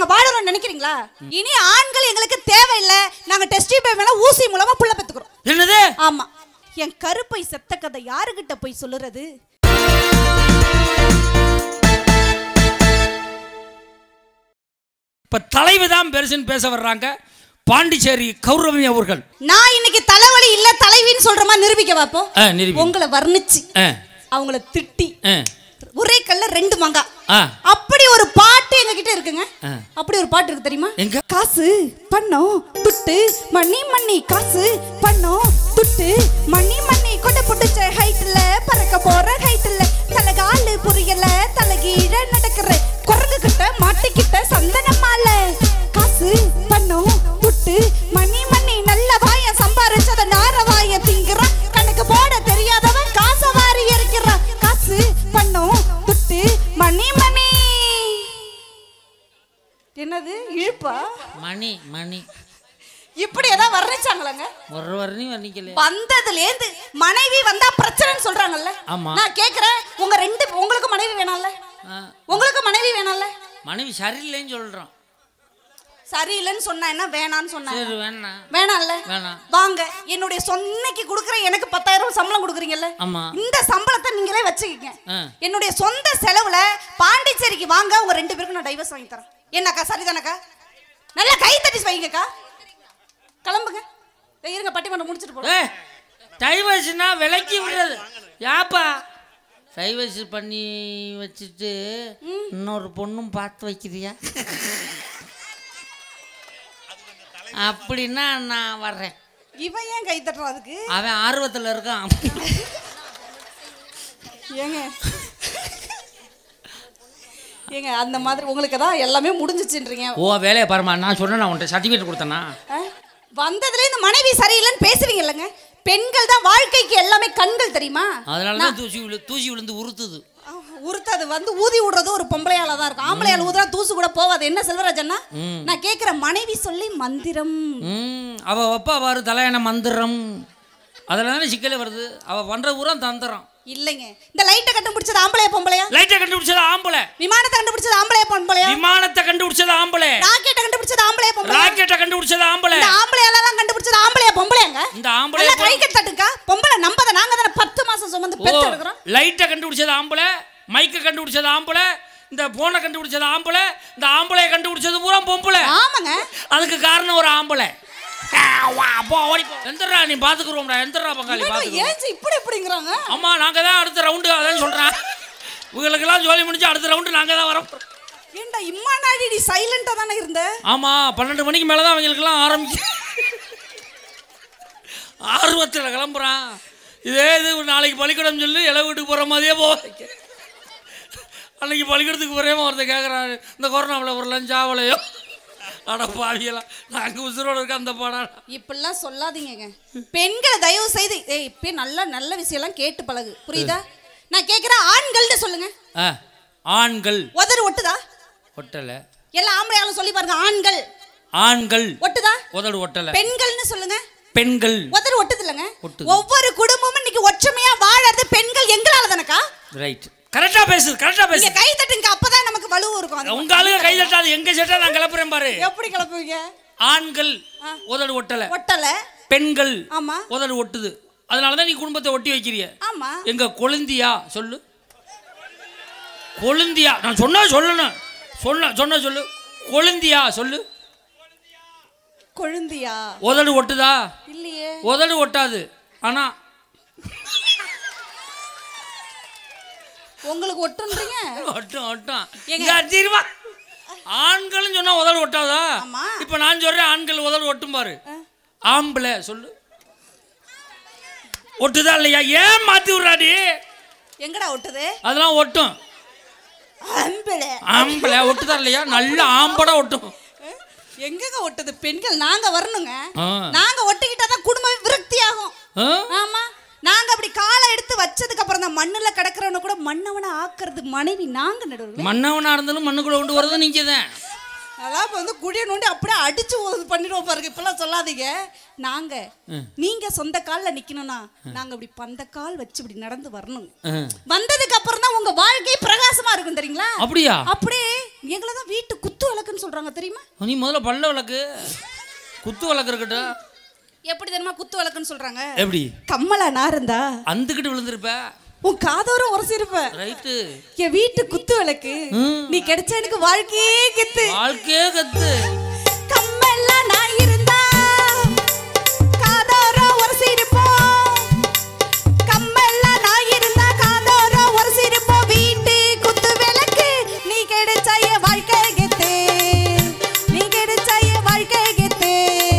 வாழணும்னு நினைக்கிறீங்களா இனி ஆண்கள் எங்களுக்கு தேவையில்லை நாங்க டெஸ்ட் வேணா ஊசி மூலமா புள்ள பெத்துக்கிறோம் என்னது ஆமா என் கருப்பை செத்த கதை யாருகிட்ட போய் சொல்லுறது இப்ப தலைவி தான் பெருசுன்னு பேச வர்றாங்க பாண்டிச்சேரி கௌரவி அவர்கள் நான் இன்னைக்கு தலைவலி இல்ல தலைவின்னு சொல்ற மாதிரி நிரூபிக்க பாப்போம் ஆ, நிரூபி. உங்களை வர்ணிச்சு ஆ, அவங்கள திட்டி ஆ, ஒரே கல்ல ரெண்டு மங்கா ஆ. அப்படி ஒரு பாட்டு எங்க கிட்ட இருக்குங்க ஆ. அப்படி ஒரு பாட்டு இருக்கு தெரியுமா எங்க? காசு பணம் துட்டு மணி மணி காசு பணம் துட்டு மணி மணி கொடை புடிச்ச ஹைட்ல பறக்க போற ஹைட்ல தலகாலு புரியல தலகீழ நடக்கிற குரங்கு கிட்ட மாட்டிக்கிட்ட சந்தன மாலை காசு பணம் துட்டு மணி மணி நல்ல வாய சம்பாரிச்சத நார வாய திங்கிறான் கணக்கு போட தெரியாதவன் காச வாரி எரிக்கிறான் காசு பணம் துட்டு மணி மணி என்னது இழுப்பா மணி மணி இப்படி ஏதாவது வர்ணிச்சாங்களாங்க ஒரு வரணி வர்ணிக்கல வந்ததுல இருந்து மனைவி வந்தா பிரச்சனைன்னு சொல்றாங்கல்ல ஆமா. நான் கேக்குறேன் உங்க ரெண்டு உங்களுக்கு மனைவி வேணாம்ல உங்களுக்கு மனைவி வேணாம்ல மனைவி சரியில்லைன்னு சொல்றோம் சரியில்லைன்னு சொன்னா என்ன வேணான்னு சொன்னா சரி வேணாம் வேணாம்ல வேணாம். வாங்க என்னுடைய சொன்னைக்கு கொடுக்குற எனக்கு பத்தாயிரம் சம்பளம் கொடுக்குறீங்கல்ல ஆமா. இந்த சம்பளத்தை நீங்களே வச்சுக்கங்க ஆ. என்னுடைய சொந்த செலவுல பாண்டிச்சேரிக்கு வாங்க உங்க ரெண்டு பேருக்கும் நான் டைவர்ஸ் வாங்கி தரேன் என்னக்கா சரிதானக்கா நல்லா கை தட்டி வைங்கக்கா கிளம்புங்க இதோ இருங்க பட்டிமன்றம் முடிச்சிட்டு போறோம் ஏ டைவர்ஸ்னா விலக்கி விடுறது யாப்பா டைவர்ஸ் பண்ணி வச்சுட்டு இன்னொரு பொண்ணும் பார்த்து வைக்கிறியா அப்படின்னா நான் வர்றேன் இவன் ஏன் கை தட்டுறான் அதுக்கு அவன் ஆர்வத்தில் இருக்கான் ஏங்க ஏங்க அந்த மாதிரி உங்களுக்கு தான் எல்லாமே முடிஞ்சிச்சுன்றீங்க ஓ வேலையை பாருமா நான் சொன்னேன் நான் உன்ட்ட சர்டிஃபிகேட் கொடுத்தேனா ஆ? வந்ததுல இந்த மனைவி சரியில்லைன்னு பேசுறீங்க இல்லைங்க பெண்கள் தான் வாழ்க்கைக்கு எல்லாமே கண்கள் தெரியுமா அதனால தான் தூசி விழு தூசி விழுந்து உறுத்துது ஆ, உருத்தது வந்து ஊதி விடுறது ஒரு பொம்பளையால தான் இருக்கும் ஆம்பளையால ஊதுனா தூசு கூட போவாது என்ன செல்வராஜன்னா நான் கேக்குற மனைவி சொல்லி மந்திரம் ம் அவ வப்பா பாரு தலையண மந்திரம் அதில் தானே சிக்கலே வருது அவ பண்ற பூரா தந்திரம் இல்லைங்க இந்த லைட்டை கண்டுபிடிச்சது ஆம்பளையா பொம்பளையா லைட்டை கண்டுபிடிச்சது ஆம்பளை விமானத்தை கண்டுபிடிச்சது ஆம்பளையா பொம்பளையா விமானத்தை கண்டுபிடிச்சது ஆம்பளை ராக்கெட்டை கண்டுபிடிச்சது ஆம்பளையா பொம்பளையா ராக்கெட்டை கண்டுபிடிச்சது ஆம்பளை இந்த ஆம்பளையாலாம் கண்டுபிடிச்சது ஆம்பளையா பொம்பளையாங்க இந்த ஆம்பளை நல்லா கை கட்டட்டுங்க பொம்பளை நம்பத நாங்க தானே பத்து மாசம் சுமந்து ஓ பெத்து எடுக்கிறோம் லைட்டை கண்டுபிடிச்சது ஆம்பளை மைக்கை கண்டுபிடிச்சது ஆம்பளை இந்த போனை கண்டுபிடிச்சது ஆம்பளை இந்த ஆம்பளையை கண்டுபிடிச்சது பூரா பொம்பளை ஆமாங்க அதுக்கு காரணம் ஒரு ஆம்பளை ஆ, வா, போ, ஓடி போ. எந்திரா நீ பாத்துக்கிறோம்டா எந்திரா பங்காளி பாத்துக்கிறோம் ஏன் இப்படி இப்படிங்கிறாங்க ஆமா நாங்க தான் அடுத்த ரவுண்டு அதான் சொல்றேன் உங்களுக்கெல்லாம் ஜோலி முடிஞ்சு அடுத்த ரவுண்டு நாங்க தான் வரோம் ஏன்டா இம்மா நாடி நீ சைலண்டா தானே இருந்த ஆமா பன்னெண்டு மணிக்கு மேல தான் அவங்களுக்கெல்லாம் ஆரம்பிக்கும் ஆர்வத்தில் கிளம்புறான் இதே இது நாளைக்கு பள்ளிக்கூடம் சொல்லி இலை வீட்டுக்கு போகிற மாதிரியே போ அன்னைக்கு பள்ளிக்கூடத்துக்கு போகிறேமா ஒருத்தர் கேட்குறாரு இந்த கொரோனாவில் ஒரு லஞ்ச் ஆவலையோ அட பாவியெல்லாம் நாங்கள் உசுரோட இருக்க அந்த பாடா இப்படிலாம் சொல்லாதீங்கங்க பெண்களை தயவு செய்து ஏய் இப்பயே நல்ல நல்ல விஷயம்லாம் கேட்டு பழகு புரியுதா நான் கேக்குறேன் ஆண்கள்னு சொல்லுங்க ஆ ஆண்கள் உதறு ஒட்டுதா ஒட்டலை எல்லா ஆம்பளையாலும் சொல்லி பாருங்க ஆண்கள் ஆண்கள் ஒட்டுதா உதடு ஒட்டலை பெண்கள்னு சொல்லுங்க பெண்கள் உதறு ஒட்டுது இல்லைங்க ஒட்டுது. ஒவ்வொரு குடும்பமும் இன்னைக்கு ஒற்றுமையா வாழறது பெண்கள் எங்களால தானக்கா ரைட் கரெக்டாக பேசுது கரெக்டாக நீங்க பேசு கை தட்டுங்க அப்பதான் நமக்கு வலு இருக்கும் அது. உங்க ஆளுங்க கை தட்டாது எங்க செட்டா நான் கிளப்புறேன் பாரு எப்படி கிளப்புவீங்க ஆண்கள் உதடு ஒட்டலை ஒட்டல பெண்கள் ஆமா உதடு ஒட்டுது அதனால தான் நீ குடும்பத்தை ஒட்டி வைக்கிறிய ஆமா எங்க கொழுந்தியா சொல்லு கொழுந்தியா நான் சொன்னா சொல்லணும் சொன்ன சொன்ன சொல்லு கொழுந்தியா சொல்லு கொழுந்தியா உதடு ஒட்டுதா இல்லையே உதடு ஒட்டாது ஆனா உங்களுக்கு ஒட்டுன்றீங்க ஒட்டும் ஒட்டும் ஏங்க. இங்க அதிகமா ஆண்களும் சொன்னா உதடு ஒட்டாதா ஆமா. இப்ப நான் சொல்றேன் ஆண்கள் உதடு ஒட்டும் பாரு ஆம்பளை சொல்லு ஒட்டுதா இல்லையா ஏன் மாத்தி விடுறாடி எங்கடா ஒட்டுது அதெல்லாம் ஒட்டும் அம்பிளை ஆம்பளை ஒட்டுதா இல்லையா நல்ல ஆம்படை ஒட்டும் எங்கங்க ஒட்டுது பெண்கள் நாங்க வரணுங்க ஆ. நாங்க ஒட்டிக்கிட்டாதான் குடும்பமே விரக்தி ஆகும் ஆ? ஆமா நாங்க அப்படி காலை எடுத்து வச்சதுக்கு அப்புறம் தான் மண்ணுல கிடக்குறவன கூட மன்னவனை ஆக்குறது மனைவி நாங்க நடுவில் மன்னவனா இருந்தாலும் மண்ணுக்குள்ள கொண்டு வர்றது நீங்க தான் அதான் இப்ப வந்து குடிய நோண்டி அப்படியே அடிச்சு ஒரு பண்ணிடுவோம் பாருங்க இப்பெல்லாம் சொல்லாதீங்க நாங்க நீங்க சொந்த கால்ல நிக்கணும்னா நாங்க இப்படி பந்த கால் வச்சு இப்படி நடந்து வரணும் வந்ததுக்கு அப்புறம் தான் உங்க வாழ்க்கை பிரகாசமா இருக்கும் தெரியுங்களா அப்படியா அப்படியே எங்களை தான் வீட்டு குத்து விளக்குன்னு விளக்குன்னு சொல்றாங்க தெரியுமா நீ முதல்ல பல்ல விளக்கு குத்து விளக்கு இருக்கட்டும் எப்படி தெரியுமா குத்து விளக்குன்னு சொல்றாங்க எப்படி கம்மலா நான் இருந்தா அந்துக்கிட்டு விழுந்திருப்ப உன் காதோரம் உரசிருப்ப ரைட்டு என் வீட்டு குத்து விளக்கு ம். நீ கிடைச்ச எனக்கு வாழ்க்கையே கெத்து வாழ்க்கையே கத்து கம்மலா நான் இருந்தா காதோரம் உரசிருப்போம் கம்மலா நான் இருந்தா காதோரம் உரசிருப்போம் வீட்டு குத்து விளக்கு நீ கிடைச்ச என் வாழ்க்கை கெத்து நீ கிடைச்ச என் வாழ்க்கை கெத்து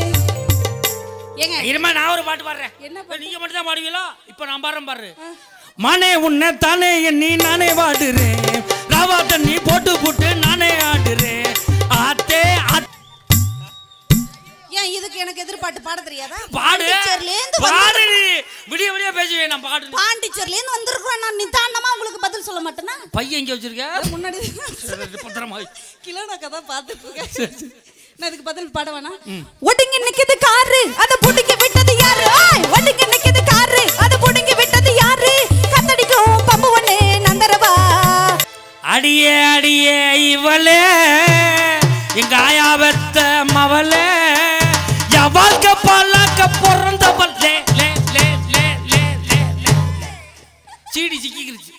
ஏங்க இருமா நான் ஒரு பாட்டு பாடுறேன் என்ன இப்ப நீங்க மட்டும் தான் பாடுவீங்களா இப்ப நான் பாடுறேன் பாரு மானே உன்னை தானே எண்ணி நானே வாடுறேன் ராவா தண்ணி போட்டு போட்டு நானே ஆடுறேன் ஆத்தே ஆத்- ஏன் இதுக்கு எனக்கு எதிர்பாட்டு பாட தெரியாதா பாடு பாண்டிச்சேரிலேருந்து பாடு நீ. விடிய விடிய பேசுவேன் நான் பாடு பாண்டிச்சேரிலேருந்து வந்திருக்கிறோம் நான் நிதானமா உங்களுக்கு பதில் சொல்ல மாட்டேனா பையன் எங்க வச்சிருக்க முன்னாடி சரி, பத்திரமா வை. கிலோ நான் தான் பார்த்துட்டு இருக்கேன் நான் இதுக்கு பதில் பாட வேணாம் ஒடுங்கி நிக்குது காரு அத புடுங்கி விட்டது யாரு ஆய், ஒடுங்கி நிக்குது காரு அத புடுங்கி விட்டது யாரு கத்தடிக்கும் பம்பு ஒண்ணு நந்தரவா அடியே அடியே இவளே எங்க ஆயாவத்த மவளே என் வாழ்க்கை பல்லாக்க பிறந்தவள் லே லே லே லே லே லே லே லே. சீடி சிக்கிக்கிருச்சு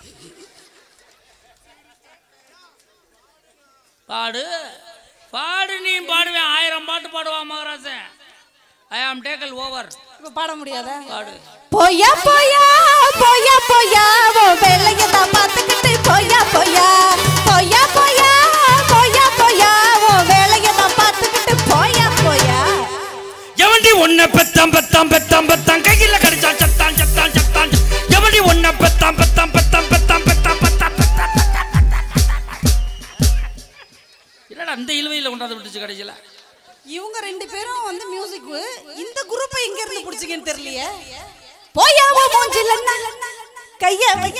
பாடு பாடு நீ பாடுவேன் ஆயிரம் பாட்டு பாடுவான் மகராசன் ஐ ஆம் டேக்கல் ஓவர் இப்ப பாட முடியாதா பாடு போயா போயா போயா போயா ஓ வேலையை தான் பார்த்துக்கிட்டு போயா போயா போயா போயா போயா போயா ஓ வேலையை தான் பார்த்துக்கிட்டு போயா போயா எவண்டி ஒன்ன பெத்தாம் பெத்தாம் பெத்தாம் பெத்தாம் கையில கடிச்சான் சத்தான் சத்தான் சத்தான் எவண்டி ஒன்ன பெத்தாம் பெத்தாம் பெத்தாம் பெத்தாம் பெத்தாம் பெத்தாம் பெத்தாம் இல்லடா அந்த இழுவையில் கொண்டாந்து விட்டுச்சு கடைசியில இவங்க ரெண்டு பேரும் வந்து மியூசிக் இந்த குரூப்பை எங்க இருந்து புடிச்சீங்கன்னு தெரியலையே போயா ஓ மூஞ்சில கைய வைக்க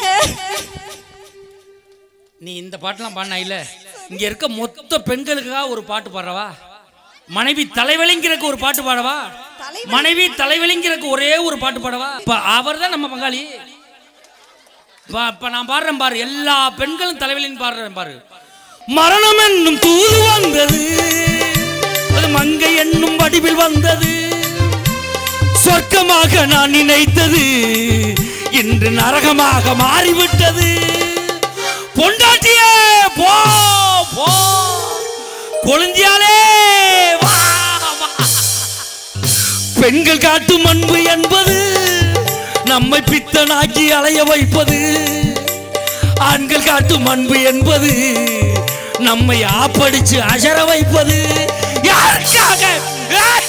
நீ இந்த பாட்டெல்லாம் பாடினா இல்ல இங்க இருக்க மொத்த பெண்களுக்காக ஒரு பாட்டு பாடுறவா மனைவி தலைவலிங்கிறக்கு ஒரு பாட்டு பாடவா தலைவலி? மனைவி தலைவலிங்கிறக்கு ஒரே ஒரு பாட்டு பாடவா இப்ப அவர் தான் நம்ம பங்காளி இப்ப- இப்ப நான் பாடுறேன் பாரு எல்லா பெண்களும் தலைவலின்னு பாடுறேன் பாரு மரணம் என்னும் தூது வந்தது அது மங்கை என்னும் வடிவில் வந்தது சொர்க்கமாக நான் நினைத்தது இன்று நரகமாக மாறிவிட்டது பொண்டாட்டியே போ போ கொழுந்தியாலே வா வா. பெண்கள் காட்டும் அன்பு என்பது நம்மை பித்தனாக்கி அலைய வைப்பது ஆண்கள் காட்டும் அன்பு என்பது நம்மை ஆப்படிச்சு அசர வைப்பது யாருக்காக ஏய்!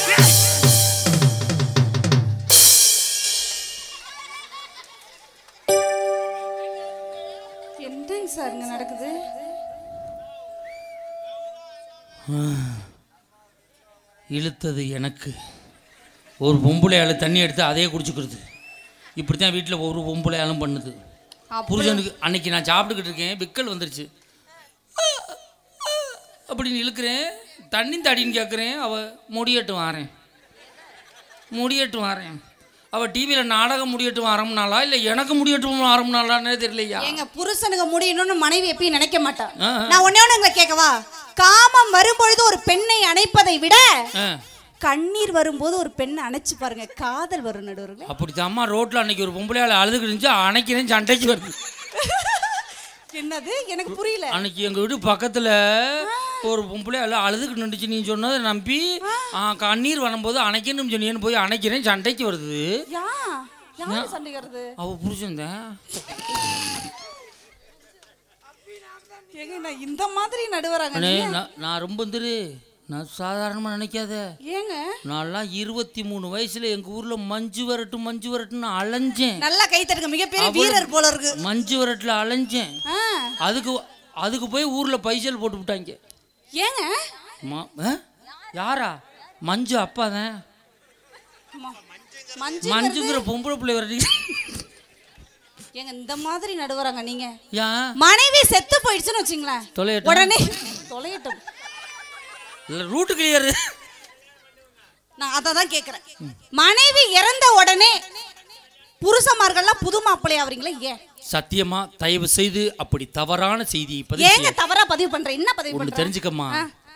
என்னங்க சார் இங்க நடக்குது இழுத்தது எனக்கு ஒரு பொம்பளையால் தண்ணி எடுத்து அதையே குடிச்சுக்கிறது இப்படி தான் வீட்டில் ஒரு பொம்பளையாலும் பண்ணுது புருஷனுக்கு அன்னைக்கு நான் சாப்பிட்டுக்கிட்டு இருக்கேன் விக்கல் வந்துருச்சு அப்படின்னு இழுக்கிறேன் தண்ணி தடின்னு கேட்குறேன் அவள் முடியட்டு வாரேன் முடியட்டு வாரேன் அவள் டிவியில் நாடகம் முடியட்டு வாரம்னாலா இல்லை எனக்கு முடியட்டும் வாரம்னாலான்னே தெரியலையா எங்க புருஷனுக்கு முடியணும்னு மனைவி எப்பயும் நினைக்க மாட்டா ஆ. நான் ஒண்ணே ஒண்ணு உங்களை கேட்கவா காமம் வரும்பொழுது ஒரு பெண்ணை அணைப்பதை விட ஆ கண்ணீர் வரும்போது ஒரு பெண்ணை அணைச்சு பாருங்க காதல் வரும் நடுவர்களே அப்படித்தான் அம்மா ரோட்டில் அன்னைக்கு ஒரு பொம்பளையால் அழுதுகிட்டு இருந்துச்சு அணைக்கிறேன் சண்டைக்கு வருது என்னது எனக்கு புரியல அன்னைக்கு எங்க வீடு பக்கத்துல ஒரு பொம்பளை எல்லாம் அழுதுகிட்டு நின்றுச்சு நீ சொன்னதை நம்பி ஆ, கண்ணீர் வரும்போது அணைக்கணும் சொன்னீன்னு போய் அணைக்கிறேன் சண்டைக்கு வருது யா யாரு சண்டைக்கிறது அவ புருஷன் தான் ஏங்க நான் இந்த மாதிரி நடுவராங்க அண்ணே, நான் நான் ரொம்ப வந்துரு நான் சாதாரணமாக நினைக்காத ஏங்க நான்லாம் இருபத்தி மூணு வயசுல எங்க ஊர்ல மஞ்சு வரட்டும் மஞ்சு வரட்டும்னு அலைஞ்சேன் நல்லா கை தட்டுங்க மிகப்பெரிய வீரர் போல இருக்கு மஞ்சு வரட்டுல அலைஞ்சேன் ஆ, அதுக்கு அதுக்கு போய் ஊர்ல பைசல் போட்டு விட்டாங்க ஏங்க மா- ஆ? யாரா மஞ்சு அப்பா தான் ம- மஞ்சு மஞ்சுங்கிற பொம்பளை பிள்ளை வரடி ஏங்க இந்த மாதிரி நடுவராங்க நீங்க ஏன் மனைவி செத்து போயிடுச்சுன்னு வச்சுங்களேன் தொலையட்டும். உடனே தொலையட்டும் இல்லை ரூட்டு கிளியர் நான் அதை தான் கேட்குறேன் மனைவி இறந்த உடனே புருஷமார்கள்லாம் புது மாப்பிள்ளை ஆவறீங்களா ஏன் சத்தியமா தயவு செய்து அப்படி தவறான செய்தியை பதிவு ஏங்க செய்ய தவறா பதிவு பண்றேன் என்ன பதிவு ஒன்று பண்றேன் தெரிஞ்சுக்கம்மா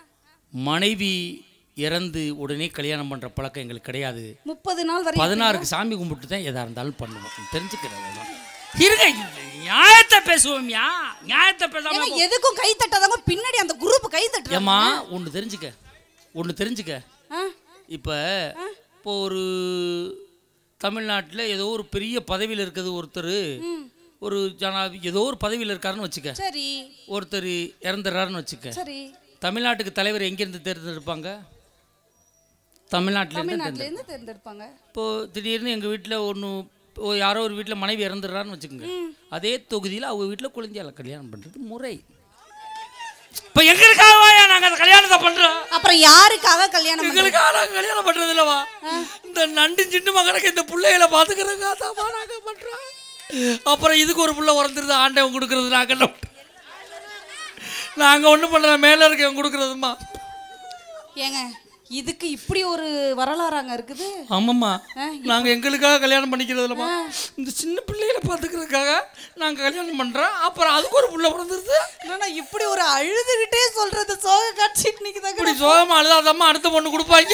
மனைவி இறந்து உடனே கல்யாணம் பண்ணுற பழக்கம் எங்களுக்கு கிடையாது முப்பது நாள் வரை பதினாறுக்கு சாமி கும்பிட்டு தான் எதாக இருந்தாலும் பண்ணுவோம் தெரிஞ்சுக்கிறது இருங்க நியாயத்தை பேசுவோம்யா நியாயத்தை பேசாம ஏங்க, எதுக்கும் கை தட்டாதவங்க பின்னாடி அந்த குரூப் கை தட்டுறாங்க ஏம்மா ஒன்று தெரிஞ்சுக்க ஒன்று தெரிஞ்சுக்க ஆ, இப்போ இப்போ ஒரு தமிழ்நாட்டில் ஏதோ ஒரு பெரிய பதவியில் இருக்கிறது ஒருத்தர் ம், ஒரு ஜனாதி ஏதோ ஒரு பதவியில் இருக்காருன்னு வச்சுக்க சரி ஒருத்தர் இறந்துடுறாருன்னு வச்சுக்க சரி தமிழ்நாட்டுக்கு தலைவர் எங்கேருந்து தேர்ந்தெடுப்பாங்க தமிழ்நாட்டிலேருந்து தமிழ்நாட்டுல தேர்ந்தெடு இருந்து தேர்ந்தெடுப்பாங்க இப்போது திடீர்னு எங்கள் வீட்டில் ஒன்று யாரோ ஒரு வீட்டில் மனைவி இறந்துடுறான்னு வச்சுக்கோங்க அதே தொகுதியில் அவங்க வீட்டில் குழந்தையால கல்யாணம் பண்ணுறது முறை இப்போ எங்களுக்காகவா நாங்கள் அந்த கல்யாணத்தை பண்ணுறோம் அப்புறம் யாருக்காக கல்யாணம் பண்றது? எங்களுக்காக நாங்கள் கல்யாணம் பண்ணுறது இல்லைவா இந்த நண்டு சிண்டு மகனுக்கு இந்த பிள்ளைகளை பார்த்துக்கிறதுக்காக தான் நாங்கள் பண்ணுறோம் அப்புறம் இதுக்கு ஒரு புள்ள உறந்துருது ஆண்டவன் கொடுக்குறது நாங்கள் நாங்கள் ஒன்றும் பண்ணல மேலே இருக்கவன் கொடுக்குறதுமா ஏங்க இதுக்கு இப்படி ஒரு வரலாறாங்க இருக்குது ஆமாம்மா ஆ, நாங்கள் எங்களுக்காக கல்யாணம் பண்ணிக்கிறது இல்லைம்மா இந்த சின்ன பிள்ளைகளை பார்த்துக்கிறதுக்காக நாங்கள் கல்யாணம் பண்ணுறோம் அப்புறம் அதுக்கு ஒரு புள்ள பிறந்துருது என்னன்னா இப்படி ஒரு அழுதுகிட்டே சொல்றது சோக காட்சி இன்னைக்கு இப்படி சோகமா அழுதாதம்மா அடுத்த பொண்ணு கொடுப்பாங்க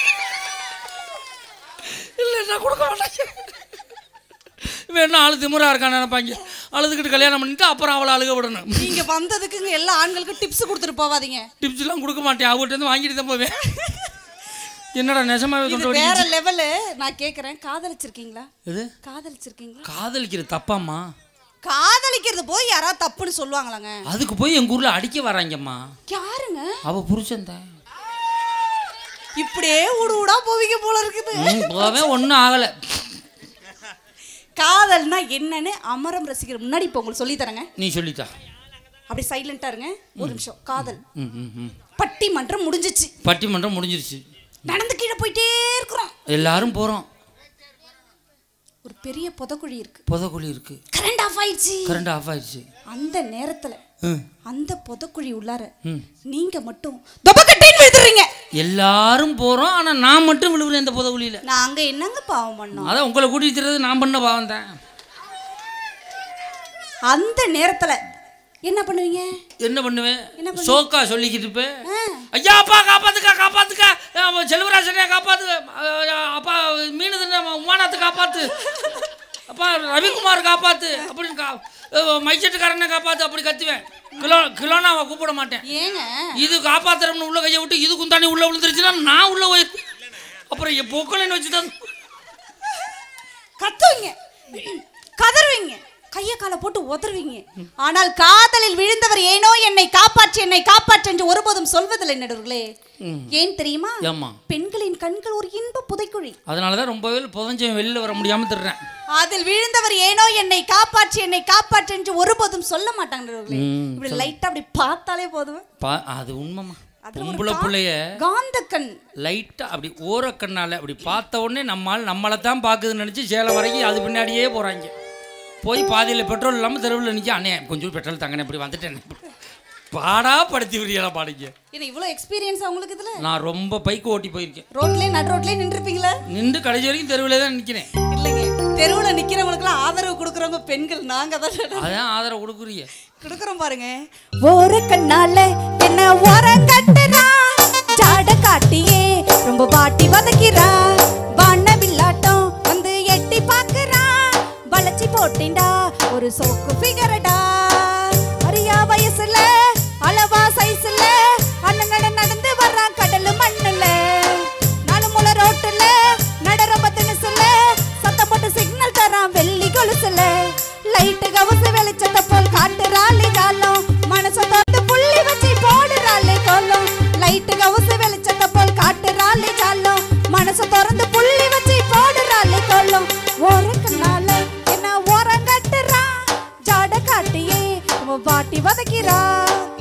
இல்லை நான் கொடுக்க மாட்டேன் வேணா ஆளு திமுறா இருக்கான்னு நினைப்பாங்க அழுதுகிட்டு கல்யாணம் பண்ணிட்டு அப்புறம் அவளை அழுக விடணும் நீங்க வந்ததுக்குங்க எல்லா ஆண்களுக்கும் டிப்ஸ் கொடுத்துட்டு போவாதீங்க டிப்ஸ்லாம் கொடுக்க மாட்டேன் அவங்ககிட்ட இருந்து வாங்கிட்டு தான் போவேன் என்னடா நெசமாவே இது தொண்டை வேற வலிக்குது. லெவலு நான் கேக்குறேன் காதலிச்சிருக்கீங்களா இது காதலிச்சிருக்கீங்களா காதலிக்கிறது தப்பாம்மா காதலிக்கிறது போய் யாராவது தப்புன்னு சொல்லுவாங்களாங்க அதுக்கு போய் எங்கள் ஊரில் அடிக்க வராங்கம்மா யாருங்க அவ புருஷன் தான் இப்படியே ஊடு ஊடா போவீங்க போல இருக்குது போவே ஒன்றும் ஆகலை காதல்னா என்னன்னு அமரம் ரசிக்கிற முன்னாடி இப்போ உங்களுக்கு சொல்லி தரேங்க நீ சொல்லித்தா அப்படி சைலண்டா இருங்க ஒரு நிமிஷம் காதல் ம் ம் ம் பட்டிமன்றம் முடிஞ்சிச்சு பட்டிமன்றம் முடிஞ்சிருச்சு நடந்து கீழே போயிட்டே இருக்கிறோம் எல்லாரும் போகிறோம் ஒரு பெரிய புதக்குழி இருக்கு புதக்குழி இருக்கு கரண்ட் ஆஃப் ஆயிடுச்சு கரண்ட் ஆஃப் ஆயிடுச்சு அந்த நேரத்துல ம் அந்த புதக்குழி உள்ளார ம் நீங்க மட்டும் தொபக்கட்டின்னு விழுதுறீங்க எல்லாரும் போகிறோம் ஆனால் நான் மட்டும் விழுவுறேன் இந்த புதக்குழியில் நாங்க என்னங்க பாவம் பண்ணோம் அதான் உங்களை கூட்டிட்டு திரிறது நான் பண்ண பாவம் தான் அந்த நேரத்துல என்ன பண்ணுவீங்க என்ன பண்ணுவேன் என்ன பண்ணுவ? சோக்கா சொல்லிக்கிட்டு இருப்பேன் ஆ, ஐயா அப்பா காப்பாத்துக்கா காப்பாத்துக்கா அஹ் செல்வராஜனே காப்பாத்து அஹ் அப்பா மீனு தின்ன உமானத்தை காப்பாத்து அப்பா ரவிக்குமார் காப்பாத்து அப்படின்னு கா அஹ் மைச்சட்டுக்காரனை காப்பாத்து அப்படி கத்துவேன் கிலோ கிலோனா அவன் கூப்பிட மாட்டேன் ஏங்க இது காப்பாத்துறோம்னு உள்ள கையை விட்டு இது குந்தாணி உள்ள விழுந்துருச்சுன்னா நான் உள்ள போய் அப்புறம் என் பொக்கலைன்னு வச்சுட்டு கத்துவீங்க கதறுவீங்க கைய காலை போட்டு உதறுவீங்க ஆனால் காதலில் விழுந்தவர் ஏனோ என்னை காப்பாற்று என்னை காப்பாற்று என்று ஒருபோதும் சொல்வதில்லை நடுவர்களே ஏன் தெரியுமா ஏம்மா பெண்களின் கண்கள் ஒரு இன்ப புதைக்குழி அதனால தான் ரொம்பவே புதஞ்சவன் வெளியில் வர முடியாமல் திடுறேன் அதில் விழுந்தவர் ஏனோ என்னை காப்பாற்று என்னை காப்பாற்று என்று ஒருபோதும் சொல்ல மாட்டாங்க நடுவர்களே ம், இப்படி லைட்டா அப்படி பார்த்தாலே போதும் பா அது உண்மைம்மா அதுல ஒரு பொம்பளை கா- பிள்ளைய காந்தக்கண் லைட்டாக அப்படி ஓரக்கண்ணால் அப்படி பார்த்த உடனே நம்மால் நம்மளை தான் பார்க்குதுன்னு நினச்சி சேலம் வரைக்கும் அது பின்னாடியே போகிறாங்க போய் பாதியில் பெட்ரோல் இல்லாமல் தெருவில் நிற்க அண்ணே கொஞ்சம் பெட்ரோல் தங்கண்ணே இப்படி வந்துட்டேன் பாடா படுத்தி விடியலாம் பாடிங்க ஏன்னா இவ்வளோ எக்ஸ்பீரியன்ஸ் அவங்களுக்கு இதுல நான் ரொம்ப பைக்கு ஓட்டி போயிருக்கேன் ரோட்லயே நடு ரோட்லயே நின்றுருப்பீங்களா நின்று கடைசி வரைக்கும் தெருவில் தான் நிற்கிறேன் இல்லைங்க தெருவுல நிக்கிறவங்களுக்குலாம் ஆதரவு கொடுக்குறவங்க பெண்கள் நாங்க தான் அதான் ஆதரவு கொடுக்குறீங்க கொடுக்குறோம் பாருங்க ஓர கண்ணால என்ன ஓரம் கட்டுறா ஜாட காட்டியே ரொம்ப பாட்டி வதக்கிறா வான வில்லாட்டம் வந்து எட்டி பாக்குறா வளைச்சி போட்டிண்டா ஒரு சோக்கு ஃபிகரடா அரியா வயசுல அளவா சைஸ்ல அண்ணங்கட நடந்து வர்றான் கடலு மண்ணுல நாலு முளை ரோட்டுல நட ரொம்ப தினசுல சத்தம் போட்டு சிக்னல் தரான் வெள்ளி கொலுசுல லைட்டு கவச வெளிச்சத்தை போல் காட்டுறாளே ஜாலம் மனச தொட்டு புள்ளி வச்சு போடுறாளே கோலம் லைட்டு கவச வெளிச்சத்தை போல் காட்டுறாளே ஜாலம் மனச திறந்து புள்ளி வச்சு போடுறாளே கோலம் ஓரக்கனால என்ன ஓரம் கட்டுறா ஜாட காட்டியே உன் பாட்டி வதக்கிறா